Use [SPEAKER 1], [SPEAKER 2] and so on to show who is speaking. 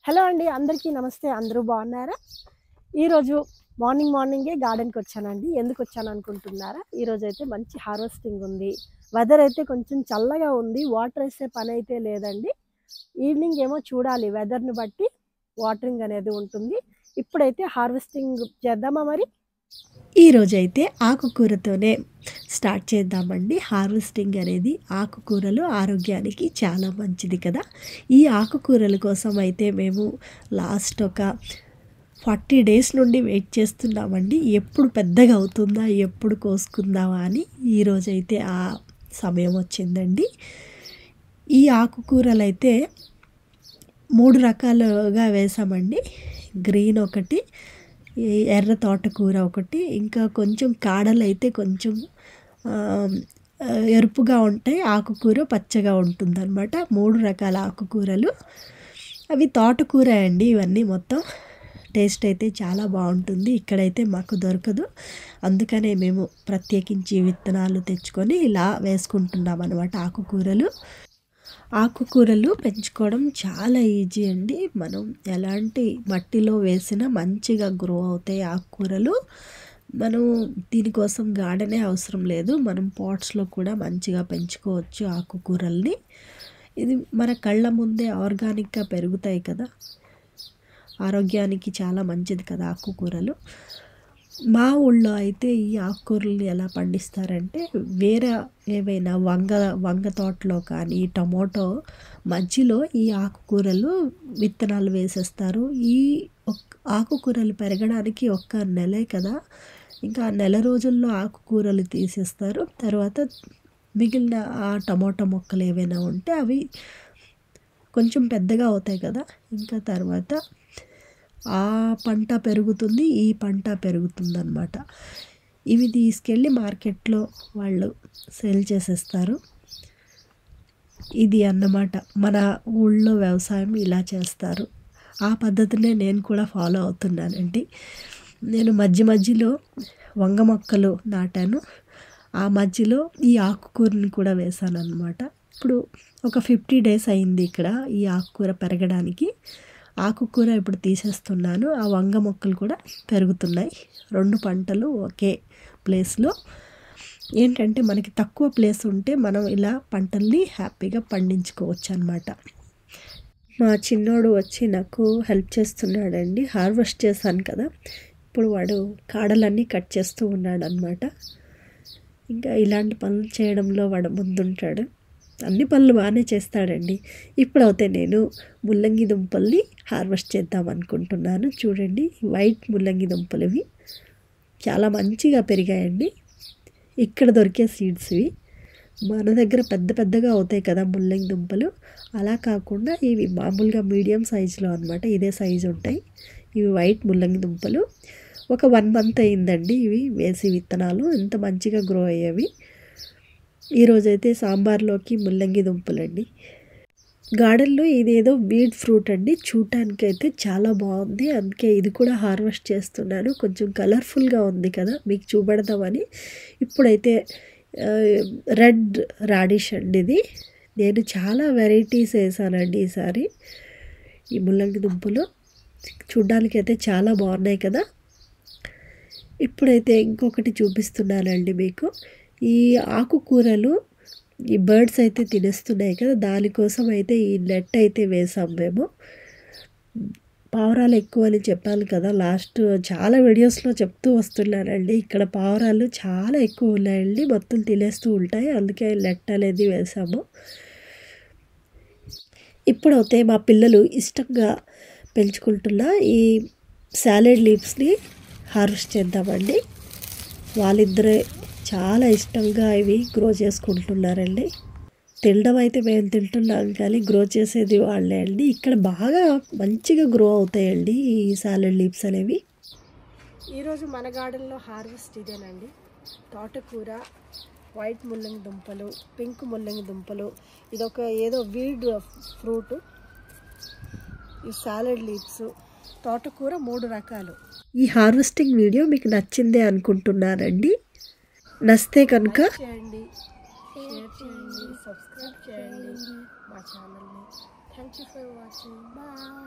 [SPEAKER 1] hello అండి అందరికీ నమస్తే అందరూ బాగున్నారా ఈరోజు మార్నింగ్ మార్నింగే గార్డెన్కి వచ్చానండి ఎందుకు వచ్చాను అనుకుంటున్నారా ఈరోజు అయితే మంచి హార్వెస్టింగ్ ఉంది వెదర్ అయితే కొంచెం చల్లగా ఉంది వాటర్ వేసే పని అయితే లేదండి ఈవినింగ్ ఏమో చూడాలి వెదర్ని బట్టి వాటరింగ్ అనేది ఉంటుంది ఇప్పుడైతే హార్వెస్టింగ్ చేద్దామా మరి
[SPEAKER 2] ఈ రోజైతే ఆకుకూరతోనే స్టార్ట్ చేద్దామండి హార్వెస్టింగ్ అనేది ఆకుకూరలు ఆరోగ్యానికి చాలా మంచిది కదా ఈ ఆకుకూరల కోసం అయితే మేము లాస్ట్ ఒక ఫార్టీ డేస్ నుండి వెయిట్ చేస్తున్నామండి ఎప్పుడు పెద్దగా అవుతుందా ఎప్పుడు కోసుకుందామా అని ఈరోజైతే ఆ సమయం వచ్చిందండి ఈ ఆకుకూరలు అయితే మూడు రకాలుగా వేసామండి గ్రీన్ ఒకటి ఈ ఎర్ర తోటకూర ఒకటి ఇంకా కొంచెం కాడలు అయితే కొంచెం ఆ, ఎరుపుగా ఉంటాయి ఆకుకూర పచ్చగా ఉంటుందన్నమాట మూడు రకాల ఆకుకూరలు అవి తోటకూర అండి ఇవన్నీ మొత్తం టేస్ట్ అయితే చాలా బాగుంటుంది ఇక్కడైతే మాకు దొరకదు అందుకనే మేము ప్రత్యేకించి విత్తనాలు తెచ్చుకొని ఇలా వేసుకుంటున్నాం అనమాట ఆకుకూరలు ఆకుకూరలు పెంచుకోవడం చాలా ఈజీ అండి మనం ఎలాంటి మట్టిలో వేసినా మంచిగా గ్రో అవుతాయి ఆకుకూరలు మనం దీనికోసం గార్డెనే అవసరం లేదు మనం పాట్స్లో కూడా మంచిగా పెంచుకోవచ్చు ఆకుకూరల్ని ఇది మన కళ్ళ ముందే ఆర్గానిక్గా పెరుగుతాయి కదా ఆరోగ్యానికి చాలా మంచిది కదా ఆకుకూరలు మా ఊళ్ళో అయితే ఈ ఆకుకూరలు ఎలా పండిస్తారంటే వేరే ఏవైనా వంగ వంగ తోటలో కానీ టమోటో మధ్యలో ఈ ఆకుకూరలు విత్తనాలు వేసేస్తారు ఈ ఒక్- ఆకుకూరలు పెరగడానికి ఒక్క నెలే కదా ఇంకా ఆ నెల రోజుల్లో ఆకుకూరలు తీసేస్తారు తర్వాత మిగిలిన ఆ టమోటా మొక్కలు ఏవైనా ఉంటే అవి కొంచెం పెద్దగా అవుతాయి కదా ఇంకా తర్వాత ఆ పంట పెరుగుతుంది ఈ పంట పెరుగుతుంది అనమాట ఇవి తీసుకెళ్ళి మార్కెట్లో వాళ్ళు సేల్ చేసేస్తారు ఇది అన్నమాట మన ఊళ్ళో వ్యవసాయం ఇలా చేస్తారు ఆ పద్ధతినే నేను కూడా ఫాలో అవుతున్నానండి నేను మధ్య మధ్యలో వంగ మొక్కలు నాటాను ఆ మధ్యలో ఈ ఆకుకూరని కూడా వేశాను అనమాట ఇప్పుడు ఒక ఫిఫ్టీ డేస్ అయింది ఇక్కడ ఈ ఆకుకూర పెరగడానికి ఆకుకూర ఇప్పుడు తీసేస్తున్నాను ఆ వంగ మొక్కలు కూడా పెరుగుతున్నాయి రెండు పంటలు ఒకే ప్లేస్లో ఏంటంటే మనకి తక్కువ ప్లేస్ ఉంటే మనం ఇలా పంటల్ని హ్యాపీగా పండించుకోవచ్చు అనమాట మా చిన్నోడు వచ్చి నాకు హెల్ప్ చేస్తున్నాడండి హార్వెస్ట్ చేశాను కదా ఇప్పుడు వాడు కాడలన్నీ కట్ చేస్తూ ఉన్నాడు అనమాట ఇంకా ఇలాంటి పనులు చేయడంలో వాడు ముందుంటాడు అన్ని పనులు బాగానే చేస్తాడండి ఇప్పుడైతే నేను ముల్లంగి దుంపల్ని హార్వెస్ట్ చేద్దాం అనుకుంటున్నాను చూడండి వైట్ ముల్లంగి దుంపలు ఇవి చాలా మంచిగా పెరిగాయండి ఇక్కడ దొరికే సీడ్స్ ఇవి మన దగ్గర పెద్ద పెద్దగా అవుతాయి కదా ముల్లంగి దుంపలు అలా కాకుండా ఇవి మామూలుగా మీడియం సైజులో అనమాట ఇదే సైజు ఉంటాయి ఇవి వైట్ ముల్లంగి దుంపలు ఒక వన్ మంత్ అయిందండి ఇవి వేసి విత్తనాలు ఎంత మంచిగా గ్రో అయ్యేవి ఈరోజైతే సాంబార్లోకి ముల్లంగి దుంపలండి గార్డెన్లో ఇదేదో బీడ్ ఫ్రూట్ అండి చూడటానికి అయితే చాలా బాగుంది అందుకే ఇది కూడా హార్వెస్ట్ చేస్తున్నాను కొంచెం కలర్ఫుల్గా ఉంది కదా మీకు చూపెడదామని ఇప్పుడైతే ఆ, రెడ్ రాడిష్ అండి ఇది నేను చాలా వెరైటీస్ వేసానండి ఈసారి ఈ ముల్లంగి దుంపలు చూడ్డానికి అయితే చాలా బాగున్నాయి కదా ఇప్పుడైతే ఇంకొకటి చూపిస్తున్నానండి మీకు ఈ ఆకుకూరలు ఈ బర్డ్స్ అయితే తినేస్తున్నాయి కదా దానికోసం అయితే ఈ నెట్ అయితే వేసాం మేము పావురాలు ఎక్కువ అని చెప్పాను కదా లాస్ట్ చాలా వీడియోస్లో చెప్తూ వస్తున్నానండి ఇక్కడ పావురాలు చాలా ఎక్కువ ఉన్నాయండి మొత్తం తినేస్తూ ఉంటాయి అందుకే నెట్ అనేది వేసాము ఇప్పుడైతే మా పిల్లలు ఇష్టంగా పెంచుకుంటున్న ఈ సాలెడ్ లీవ్స్ని హార్వెస్ట్ చేద్దామండి వాళ్ళిద్దరే చాలా ఇష్టంగా ఇవి గ్రో చేసుకుంటున్నారండి తినడం అయితే మేము తింటున్నాం కానీ గ్రో చేసేది వాళ్ళే అండి ఇక్కడ బాగా మంచిగా గ్రో అవుతాయండి ఈ సాలెడ్ లీవ్స్ అనేవి
[SPEAKER 1] ఈరోజు మన గార్డెన్లో హార్వెస్ట్ ఇదేనండి తోటకూర వైట్ ముల్లంగి దుంపలు పింక్ ముల్లంగి దుంపలు ఇదొక ఏదో వీడ్ ఫ్రూట్ ఈ సాలెడ్ లీవ్స్ తోటకూర మూడు రకాలు
[SPEAKER 2] ఈ హార్వెస్టింగ్ వీడియో మీకు నచ్చిందే అనుకుంటున్నానండి నచ్చితే కనుక
[SPEAKER 1] చేయండి షేర్ చేయండి సబ్స్క్రైబ్ చేయండి మా ఛానల్ని thank you for watching bye